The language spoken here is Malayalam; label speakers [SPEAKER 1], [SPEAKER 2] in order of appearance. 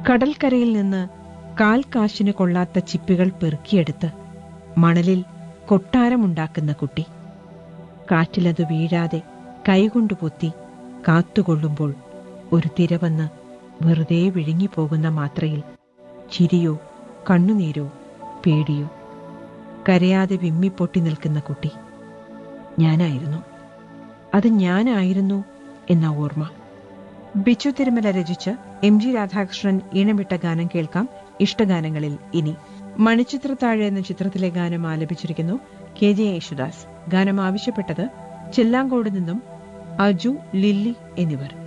[SPEAKER 1] കടൽക്കരയിൽ നിന്ന് കാൽ കാശിന് കൊള്ളാത്ത ചിപ്പികൾ പെറുക്കിയെടുത്ത് മണലിൽ കൊട്ടാരമുണ്ടാക്കുന്ന കുട്ടി കാറ്റിലത് വീഴാതെ കൈകൊണ്ട് പൊത്തി കാത്തുകൊള്ളുമ്പോൾ ഒരു തിര വന്ന് വെറുതെ വിഴുങ്ങിപ്പോകുന്ന മാത്രയിൽ ചിരിയോ കണ്ണുനീരോ പേടിയോ കരയാതെ വിമ്മിപ്പൊട്ടി നിൽക്കുന്ന കുട്ടി ഞാനായിരുന്നു അത് ഞാനായിരുന്നു എന്ന ഓർമ്മ ബിച്ചു തിരുമല രചിച്ച് എം ജി രാധാകൃഷ്ണൻ ഈണമിട്ട ഗാനം കേൾക്കാം ഇഷ്ടഗാനങ്ങളിൽ ഇനി മണിച്ചിത്രത്താഴ് എന്ന ചിത്രത്തിലെ ഗാനം ആലപിച്ചിരിക്കുന്നു കെ ജെ യേശുദാസ് ഗാനം ആവശ്യപ്പെട്ടത് ചെല്ലാങ്കോട് നിന്നും അജു ലില്ലി എന്നിവർ